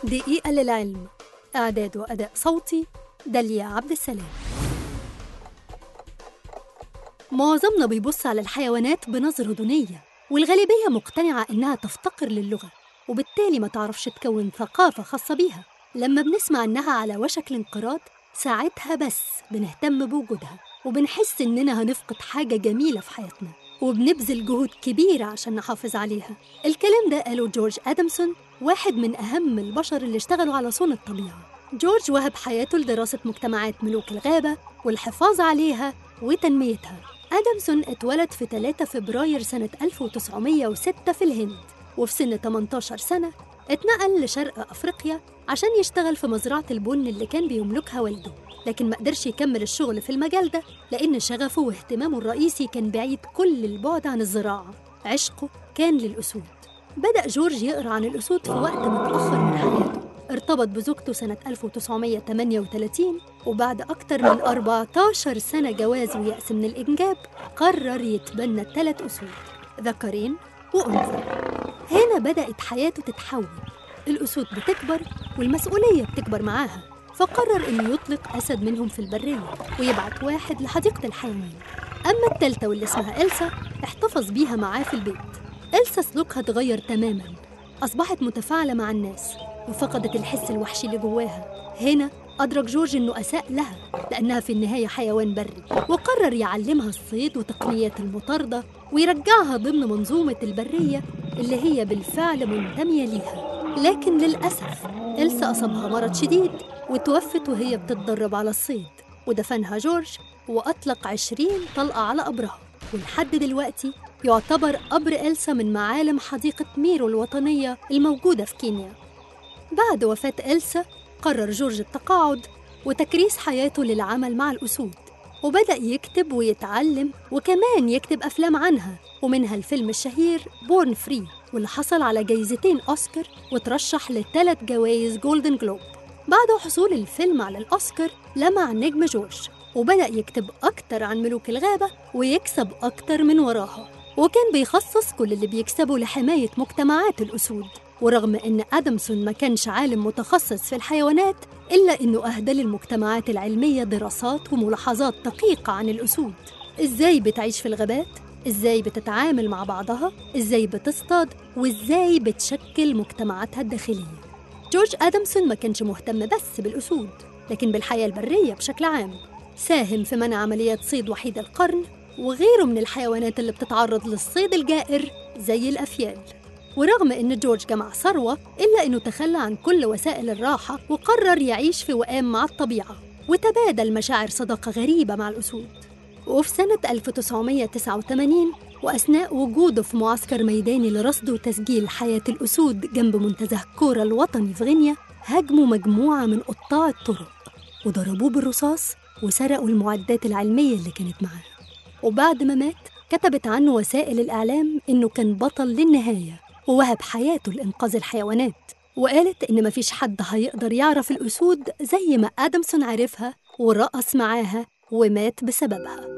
دقيقة للعلم إعداد وأداء صوتي داليا عبد السلام معظمنا بيبص على الحيوانات بنظرة دونية والغالبية مقتنعة إنها تفتقر للغة وبالتالي ما تعرفش تكون ثقافة خاصة بيها لما بنسمع إنها على وشك الانقراض ساعتها بس بنهتم بوجودها وبنحس إننا هنفقد حاجة جميلة في حياتنا وبنبذل جهود كبيرة عشان نحافظ عليها الكلام ده قاله جورج آدمسون واحد من أهم البشر اللي اشتغلوا على صون الطبيعة جورج وهب حياته لدراسة مجتمعات ملوك الغابة والحفاظ عليها وتنميتها آدمسون اتولد في 3 فبراير سنة 1906 في الهند وفي سن 18 سنة اتنقل لشرق أفريقيا عشان يشتغل في مزرعة البن اللي كان بيملكها والده لكن ما قدرش يكمل الشغل في المجال ده لأن شغفه واهتمامه الرئيسي كان بعيد كل البعد عن الزراعة عشقه كان للأسود بدأ جورج يقرأ عن الأسود في وقت متأخر من حياته ارتبط بزوجته سنة 1938 وبعد أكتر من 14 سنة جواز ويأس من الإنجاب قرر يتبنى ثلاث أسود ذكرين وأنثى هنا بدأت حياته تتحول الأسود بتكبر والمسؤولية بتكبر معاها فقرر إنه يطلق أسد منهم في البرية ويبعت واحد لحديقة الحيوان أما التالتة واللي اسمها إلسا احتفظ بيها معاه في البيت إلسا سلوكها اتغير تماما أصبحت متفاعلة مع الناس وفقدت الحس الوحشي اللي جواها هنا أدرك جورج إنه أساء لها لأنها في النهاية حيوان بري وقرر يعلمها الصيد وتقنيات المطاردة ويرجعها ضمن منظومة البرية اللي هي بالفعل منتمية ليها لكن للأسف إلسا أصابها مرض شديد وتوفت وهي بتتدرب على الصيد ودفنها جورج وأطلق عشرين طلقة على قبرها ولحد دلوقتي يعتبر قبر إلسا من معالم حديقة ميرو الوطنية الموجودة في كينيا بعد وفاة إلسا قرر جورج التقاعد وتكريس حياته للعمل مع الأسود وبدأ يكتب ويتعلم وكمان يكتب أفلام عنها ومنها الفيلم الشهير بورن فري واللي حصل على جايزتين أوسكار وترشح لثلاث جوائز جولدن جلوب بعد حصول الفيلم على الأوسكار لمع نجم جورج وبدأ يكتب أكتر عن ملوك الغابة ويكسب أكتر من وراها وكان بيخصص كل اللي بيكسبه لحماية مجتمعات الأسود ورغم إن آدمسون ما كانش عالم متخصص في الحيوانات إلا إنه أهدى للمجتمعات العلمية دراسات وملاحظات دقيقة عن الأسود إزاي بتعيش في الغابات؟ إزاي بتتعامل مع بعضها؟ إزاي بتصطاد؟ وإزاي بتشكل مجتمعاتها الداخلية؟ جورج آدمسون ما كانش مهتم بس بالأسود لكن بالحياة البرية بشكل عام ساهم في منع عمليات صيد وحيد القرن وغيره من الحيوانات اللي بتتعرض للصيد الجائر زي الأفيال ورغم إن جورج جمع ثروة إلا إنه تخلى عن كل وسائل الراحة وقرر يعيش في وئام مع الطبيعة وتبادل مشاعر صداقة غريبة مع الأسود وفي سنة 1989 وأثناء وجوده في معسكر ميداني لرصد وتسجيل حياة الأسود جنب منتزه كورا الوطني في غينيا هاجموا مجموعة من قطاع الطرق وضربوه بالرصاص وسرقوا المعدات العلمية اللي كانت معاه وبعد ما مات كتبت عنه وسائل الإعلام إنه كان بطل للنهاية ووهب حياته لإنقاذ الحيوانات وقالت إن مفيش حد هيقدر يعرف الأسود زي ما آدمسون عرفها ورقص معاها ومات بسببها